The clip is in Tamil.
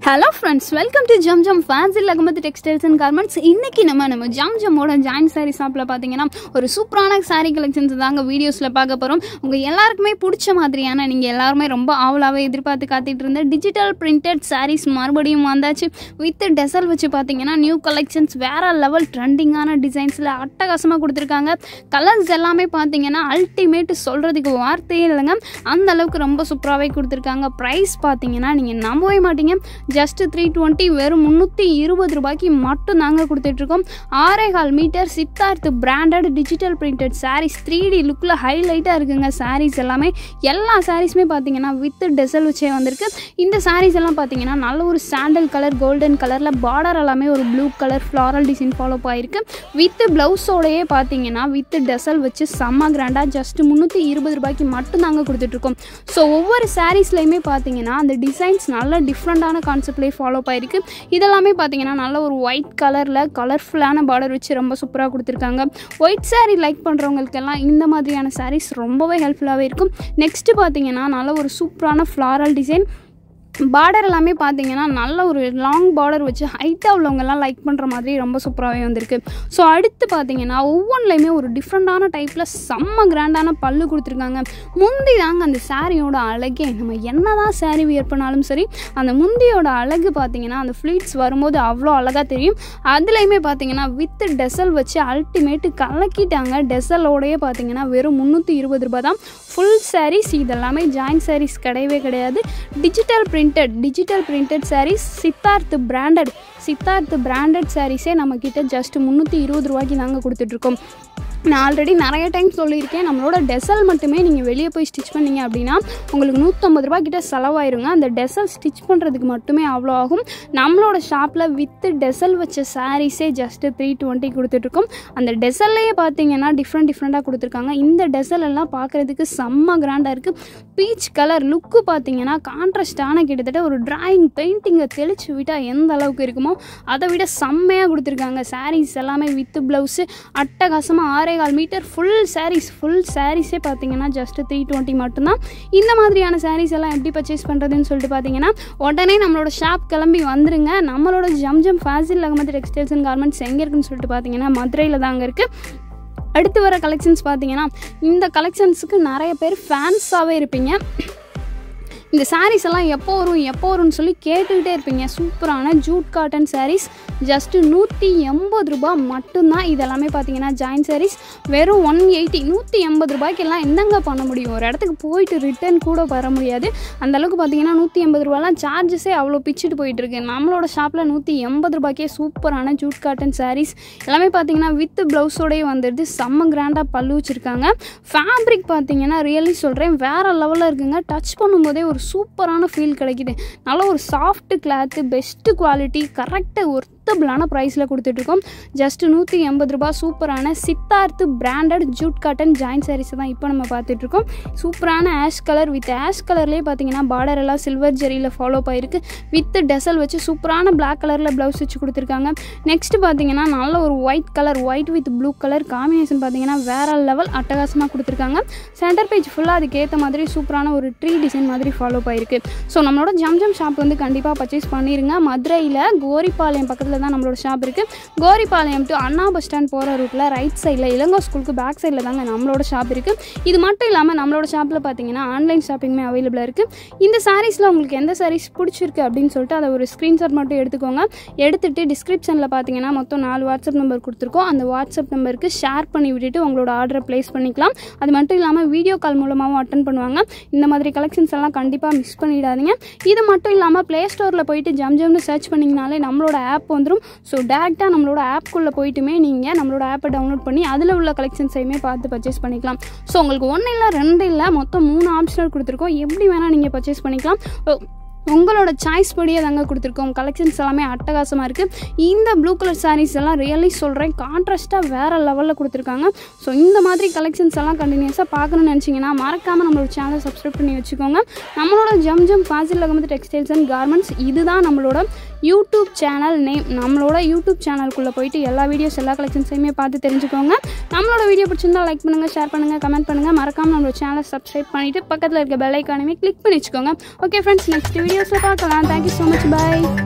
hello friends welcome to Zam Zam ஃபேன்சில் அகமது டெக்ஸ்டைல்ஸ் அண்ட் கார்மெண்ட்ஸ் இன்னைக்கு நம்ம நம்ம ஜம் ஜம்மோட ஜாயின் சாரி ஷாப்பில் பார்த்தீங்கன்னா ஒரு சூப்பரான சாரி கலெக்ஷன்ஸ் தாங்க வீடியோஸில் பார்க்க போகிறோம் உங்கள் எல்லாருக்குமே பிடிச்ச மாதிரியான நீங்கள் எல்லாருமே ரொம்ப ஆவலாகவே எதிர்பார்த்து காத்துட்டு இருந்த டிஜிட்டல் பிரிண்டட் சாரீஸ் மறுபடியும் வந்தாச்சு வித் டெசல் வச்சு பார்த்தீங்கன்னா நியூ கலெக்ஷன்ஸ் வேற லெவல் ட்ரெண்டிங்கான டிசைன்ஸில் அட்டகாசமாக கொடுத்துருக்காங்க கலர்ஸ் எல்லாமே பார்த்தீங்கன்னா அல்டிமேட் சொல்கிறதுக்கு வார்த்தையே இல்லைங்க அந்த அளவுக்கு ரொம்ப சூப்பராகவே கொடுத்துருக்காங்க ப்ரைஸ் பார்த்தீங்கன்னா நீங்கள் நம்பவே மாட்டீங்க ஜஸ்ட் த்ரீ டுவெண்ட்டி வெறும் முந்நூற்றி இருபது ரூபாய்க்கு மட்டும் நாங்கள் கொடுத்துட்ருக்கோம் ஆறேகால் meter Siddharth branded digital printed sarees three D லுக்கில் ஹைலைட்டாக இருக்குங்க சாரீஸ் எல்லாமே எல்லா சாரீஸுமே பார்த்தீங்கன்னா வித் டெசல் வச்சே வந்திருக்கு இந்த சாரீஸ் எல்லாம் பார்த்தீங்கன்னா நல்ல ஒரு சாண்டல் கலர் கோல்டன் கலரில் பார்டர் எல்லாமே ஒரு blue colour floral design follow ஆயிருக்கு வித் ப்ளவுஸோடையே பார்த்தீங்கன்னா வித் டெசல் வச்சு செம்ம கிராண்டாக ஜஸ்ட் முந்நூற்றி இருபது ரூபாய்க்கு மட்டும் நாங்கள் கொடுத்துட்ருக்கோம் ஸோ ஒவ்வொரு சாரீஸ்லையுமே பார்த்தீங்கன்னா அந்த டிசைன்ஸ் நல்ல டிஃப்ரெண்ட்டான கான்செப்ட்லேயே ஃபாலோ ஆயிருக்கு இதெல்லாமே பார்த்தீங்கன்னா நல்ல ஒரு ஒயிட் கலரில் கலர்ஃபுல்லான பார்டர் வச்சு ரொம்ப சூப்பராக கொடுத்துருக்காங்க ஒயிட் saree லைக் பண்ணுறவங்களுக்கெல்லாம் இந்த மாதிரியான sarees ரொம்பவே ஹெல்ப்ஃபுல்லாகவே இருக்கும் நெக்ஸ்ட்டு பார்த்தீங்கன்னா நல்ல ஒரு சூப்பரான ஃப்ளாரல் டிசைன் பார்டர் எல்லாமே பார்த்தீங்கன்னா நல்ல ஒரு லாங் பார்டர் வச்சு ஹைட்டாக உள்ளவங்கெல்லாம் லைக் பண்ணுற மாதிரி ரொம்ப சூப்பராகவே வந்திருக்கு ஸோ அடுத்து பார்த்தீங்கன்னா ஒவ்வொன்றுலையுமே ஒரு டிஃப்ரெண்ட்டான டைப்பில் செம்ம கிராண்டான பல்லு கொடுத்துருக்காங்க முந்தி தாங்க அந்த சாரியோட அழகே நம்ம என்ன தான் சாரீ வியர் பண்ணாலும் சரி அந்த முந்தியோட அழகு பார்த்தீங்கன்னா அந்த ஃப்ளீட்ஸ் வரும்போது அவ்வளோ அழகாக தெரியும் அதுலேயுமே பார்த்தீங்கன்னா வித் டெசல் வச்சு அல்டிமேட்டு கலக்கிட்டாங்க டெசலோடையே பார்த்தீங்கன்னா வெறும் முந்நூற்றி இருபது ரூபாய் தான் ஃபுல் சாரீஸ் இதெல்லாமே ஜாயின் சாரீஸ் கிடையவே கிடையாது digital printed digital printed sarees Siddharth branded Siddharth branded சாரீஸே நம்மக்கிட்ட ஜஸ்ட் முந்நூற்றி இருபது ரூபாய்க்கு நாங்கள் கொடுத்துட்ருக்கோம் நான் ஆல்ரெடி நிறைய டைம் சொல்லியிருக்கேன் நம்மளோட டெசல் மட்டுமே நீங்கள் வெளியே போய் ஸ்டிச் பண்ணீங்க அப்படின்னா உங்களுக்கு நூற்றம்பது ரூபா கிட்ட செலவாயிருங்க அந்த டெசல் ஸ்டிச் பண்ணுறதுக்கு மட்டுமே அவ்வளோ ஆகும் நம்மளோட ஷாப்பில் வித்து டெசல் வச்ச சாரீஸே ஜஸ்ட்டு த்ரீ டுவெண்ட்டி கொடுத்துட்ருக்கோம் அந்த டெசல்லையே பார்த்தீங்கன்னா டிஃப்ரெண்ட் டிஃப்ரெண்ட்டாக கொடுத்துருக்காங்க இந்த டெசல் எல்லாம் பார்க்குறதுக்கு செம்ம கிராண்டாக இருக்குது பீச் கலர் லுக்கு பார்த்தீங்கன்னா கான்ட்ராஸ்டான கிட்டத்தட்ட ஒரு டிராயிங் பெயிண்டிங்கை தெளிச்சு விட்டால் எந்த அளவுக்கு இருக்குமோ அதை விட செம்மையாக கொடுத்துருக்காங்க சாரீஸ் எல்லாமே வித்து ப்ளவுஸு அட்டகாசமாக ஆறே கால் மீட்டர் ஃபுல் சாரீஸ் ஃபுல் சாரீஸே பார்த்தீங்கன்னா ஜஸ்ட் த்ரீ டுவெண்ட்டி மட்டும்தான் இந்த மாதிரியான சாரீஸ் எல்லாம் எப்படி பர்ச்சேஸ் பண்ணுறதுன்னு சொல்லிட்டு பார்த்தீங்கன்னா உடனே நம்மளோட ஷாப் கிளம்பி வந்துருங்க நம்மளோட Zam Zam Fasil Ahmed textiles and garments எங்கே இருக்குன்னு சொல்லிட்டு பார்த்தீங்கன்னா மதுரையில் தாங்க இருக்குது அடுத்து வர கலெக்ஷன்ஸ் பார்த்தீங்கன்னா இந்த கலெக்ஷன்ஸுக்கு நிறைய பேர் ஃபேன்ஸாகவே இருப்பீங்க இந்த சாரீஸ் எல்லாம் எப்போ வரும் எப்போ வரும்னு சொல்லி கேட்டுக்கிட்டே இருப்பீங்க சூப்பரான ஜூட் காட்டன் சாரீஸ் ஜஸ்ட்டு நூற்றி எண்பது ரூபாய் மட்டும்தான் இதெல்லாமே பார்த்தீங்கன்னா ஜாயின் சாரீஸ் வெறும் ஒன் எயிட்டி நூற்றி எண்பது ரூபாய்க்கெல்லாம் என்னங்க பண்ண முடியும் ஒரு இடத்துக்கு போயிட்டு ரிட்டர்ன் கூட வர முடியாது அந்தளவுக்கு பார்த்தீங்கன்னா நூற்றி எண்பது ரூபாலாம் சார்ஜஸே அவ்வளோ பிச்சுட்டு போயிட்டுருக்கு நம்மளோட ஷாப்பில் நூற்றி எண்பது ரூபாய்க்கே சூப்பரான ஜூட் காட்டன் சாரீஸ் எல்லாமே பார்த்தீங்கன்னா வித் ப்ளவுஸோடய வந்துடுது செம்ம கிராண்டாக பல்லு வச்சுருக்காங்க ஃபேப்ரிக் பார்த்தீங்கன்னா ரியலி சொல்கிறேன் வேறு லெவலில் இருக்குங்க டச் பண்ணும்போதே ஒரு சூப்பரான ஃபீல் கிடைக்குது நல்ல ஒரு soft cloth best quality correct ஒர்த்தபிளான ப்ரைஸில் கொடுத்துட்ருக்கோம் ஜஸ்ட்டு நூற்றி எண்பது ரூபாய் சூப்பரான Siddharth branded jute cotton join சாரீஸை தான் இப்போ நம்ம பார்த்துட்ருக்கோம் சூப்பரான ஆஷ் கலர் வித் ஆஷ் கலர்லேயே பார்த்தீங்கன்னா பார்டர் எல்லாம் சில்வர் ஜெரியில் ஃபாலோ ஆயிருக்கு வித் டெசல் வச்சு சூப்பரான பிளாக் கலரில் ப்ளவுஸ் வச்சு கொடுத்துருக்காங்க நெக்ஸ்ட் பார்த்தீங்கன்னா நல்ல ஒரு white colour white with blue colour combination பார்த்தீங்கன்னா வேற லெவல் அட்டகாசமாக கொடுத்துருக்காங்க சென்டர் பேஜ் ஃபுல்லாக அதுக்கேற்ற மாதிரி சூப்பரான ஒரு ட்ரீ டிசைன் மாதிரி ஃபாலோ ஆயிருக்கு ஸோ நம்மளோட ஜம் ஜம் ஷாப் வந்து கண்டிப்பாக பர்ச்சேஸ் பண்ணிடுங்க மதுரையில் கோரிப்பாளையம் பக்கத்தில் தான் நம்மளோட ஷாப் இருக்குது Goripalayam to Anna bus stand போகிற ரூட்டில் ரைட் சைடில் இளங்கோ ஸ்கூலுக்கு பேக் சைடில் தாங்க நம்மளோட ஷாப் இருக்குது இது மட்டும் இல்லாமல் நம்மளோட ஷாப்பில் பார்த்தீங்கன்னா ஆன்லைன் ஷாப்பிங்குமே அவைலபிளாக இருக்குது இந்த சாரீஸில் உங்களுக்கு எந்த சாரீஸ் பிடிச்சிருக்கு அப்படின்னு சொல்லிட்டு அதை ஒரு ஸ்க்ரீன்ஷாட் மட்டும் எடுத்துக்கோங்க எடுத்துகிட்டு டிஸ்கிரிப்ஷனில் பார்த்தீங்கன்னா மொத்தம் நாலு வாட்ஸ்அப் நம்பர் கொடுத்துருக்கோம் அந்த வாட்ஸ்அப் நம்பருக்கு ஷேர் பண்ணி விட்டுட்டு உங்களோட ஆர்டரை ப்ளேஸ் பண்ணிக்கலாம் அது மட்டும் இல்லாமல் வீடியோ கால் மூலமாகவும் அட்டன் பண்ணுவாங்க இந்த மாதிரி கலெக்ஷன்ஸ் எல்லாம் கண்டிப்பாக மிஸ் பண்ணிடாதீங்க இது மட்டும் இல்லாமல் ப்ளே ஸ்டோரில் போயிட்டு ஜம் ஜம்னு சர்ச் பண்ணிங்கனாலே நம்மளோட ஆப் வந்துடும் ஸோ டேரெக்டாக நம்மளோட ஆப்குள்ளே போயிட்டுமே நீங்கள் நம்மளோட ஆப்பை டவுன்லோட் பண்ணி அதில் உள்ள கலெக்ஷன்ஸையுமே பார்த்து பர்ச்சேஸ் பண்ணிக்கலாம் ஸோ உங்களுக்கு ஒன்று இல்லை ரெண்டு இல்லை மொத்தம் மூணு ஆப்ஷனல் கொடுத்துருக்கோம் எப்படி வேணால் நீங்கள் பர்ச்சேஸ் பண்ணிக்கலாம் உங்களோட சாய்ஸ் படியே தாங்க கொடுத்துருக்கோம் கலெக்ஷன்ஸ் எல்லாமே அட்டகாசமாக இருக்குது இந்த ப்ளூ கலர் சாரீஸ் எல்லாம் ரியலி சொல்கிறேன் கான்ட்ராஸ்ட்டாக வேறு லெவலில் கொடுத்துருக்காங்க ஸோ இந்த மாதிரி கலெக்ஷன்ஸ் எல்லாம் கண்டினியூஸாக பார்க்கணும்னு நினச்சிங்கன்னா மறக்காமல் நம்மளோட சேனலை சப்ஸ்கிரைப் பண்ணி வச்சுக்கோங்க நம்மளோட Zam Zam Fasil Ahmed textiles and garments இதுதான் நம்மளோட யூடியூப் சேனல் நேம் நம்மளோட யூடியூப் சேனலுக்குள்ளே போயிட்டு எல்லா வீடியோஸ் எல்லா கலெக்ஷன்ஸையுமே பார்த்து தெரிஞ்சுக்கோங்க நம்மளோட வீடியோ பிடிச்சிருந்தா லைக் பண்ணுங்கள் ஷேர் பண்ணுங்கள் கமெண்ட் பண்ணுங்கள் மறக்காமல் நம்மளோட சேனலை சப்ஸ்கிரைப் பண்ணிவிட்டு பக்கத்தில் இருக்க பெல் ஐக்கானுமே கிளிக் பண்ணி வச்சுக்கோங்க ஓகே ஃப்ரெண்ட்ஸ் நெக்ஸ்ட் வீடியோ வீடியோஸில் பார்க்கலாம் தேங்க்யூ ஸோ மச் பாய்